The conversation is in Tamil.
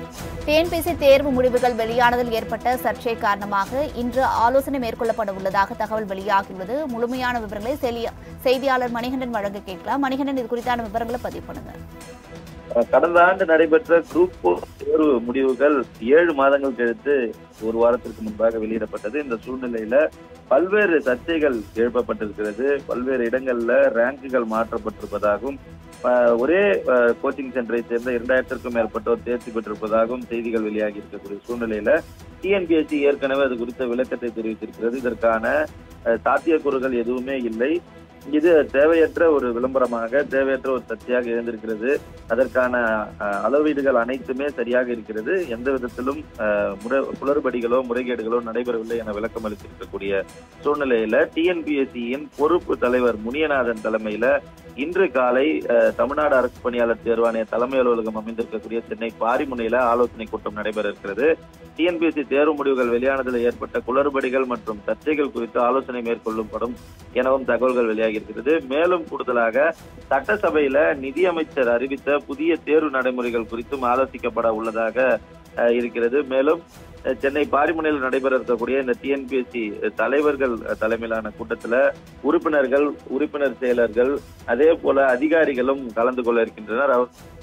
டிஎன்பிசி தேர்வு முடிவுகள் வெளியானதில் ஏற்பட்ட சர்ச்சை காரணமாக இன்று ஆலோசனை மேற்கொள்ளப்பட உள்ளதாக தகவல் வெளியாகியுள்ளது முழுமையான விவரங்களை செய்தி- செய்தியாளர் மணிகண்டன் வழங்க கேட்கலாம் மணிகண்டன் இது குறித்தான விவரங்களை பதிவு பண்ணுங்க கடந்த ஆண்டு நடைபெற்ற குரூப் போர் தேர்வு முடிவுகள் ஏழு மாதங்கள் கழித்து ஒரு வாரத்திற்கு முன்பாக வெளியிடப்பட்டது இந்த சூழ்நிலையில பல்வேறு சர்ச்சைகள் எழுப்பப்பட்டிருக்கிறது பல்வேறு இடங்கள்ல ரேங்குகள் மாற்றப்பட்டிருப்பதாகவும் அஹ், ஒரே கோச்சிங் சென்டரை சேர்ந்த இரண்டாயிரத்திற்கும் மேற்பட்டோர் தேர்ச்சி பெற்றிருப்பதாகவும் செய்திகள் வெளியாகி இருக்கக்கூடிய சூழ்நிலையில டிஎன்பிஎஸ்சி ஏற்கனவே அது குறித்த விளக்கத்தை தெரிவித்திருக்கிறது இதற்கான அஹ், சாத்தியக்கூறுகள் எதுவுமே இல்லை இது தேவையற்ற ஒரு விளம்பரமாக தேவையற்ற ஒரு சர்ச்சையாக இருந்திருக்கிறது அதற்கான அஹ், அளவீடுகள் அனைத்துமே சரியாக இருக்கிறது எந்த விதத்திலும் அஹ், முறை குளறுபடிகளோ முறைகேடுகளோ நடைபெறவில்லை என விளக்கம் அளித்திருக்கக்கூடிய சூழ்நிலையில டிஎன்பிஎஸ்சியின் பொறுப்பு தலைவர் முனியநாதன் தலைமையில இன்று காலை அஹ், தமிழ்நாடு அரசு பணியாளர் தேர்வாணைய தலைமை அலுவலகம் அமைந்திருக்கக்கூடிய சென்னை பாரிமுனையில ஆலோசனை கூட்டம் நடைபெற இருக்கிறது டிஎன்பிஎஸ்சி தேர்வு முடிவுகள் வெளியானதில் ஏற்பட்ட குளறுபடிகள் மற்றும் சர்ச்சைகள் குறித்து ஆலோசனை மேற்கொள்ளப்படும் எனவும் தகவல்கள் வெளியாகி இருக்கிறது மேலும் கூடுதலாக சட்டசபையில நிதியமைச்சர் அறிவித்த புதிய தேர்வு நடைமுறைகள் குறித்தும் ஆலோசிக்கப்பட உள்ளதாக அஹ், இருக்கிறது மேலும் அஹ், சென்னை பாரிமுனையில் நடைபெற இருக்கக்கூடிய இந்த டிஎன்பிஎஸ்சி தலைவர்கள் அஹ், தலைமையிலான கூட்டத்துல உறுப்பினர்கள் உறுப்பினர் செயலர்கள் அதே போல அதிகாரிகளும் கலந்து கொள்ள இருக்கின்றனர் அவர்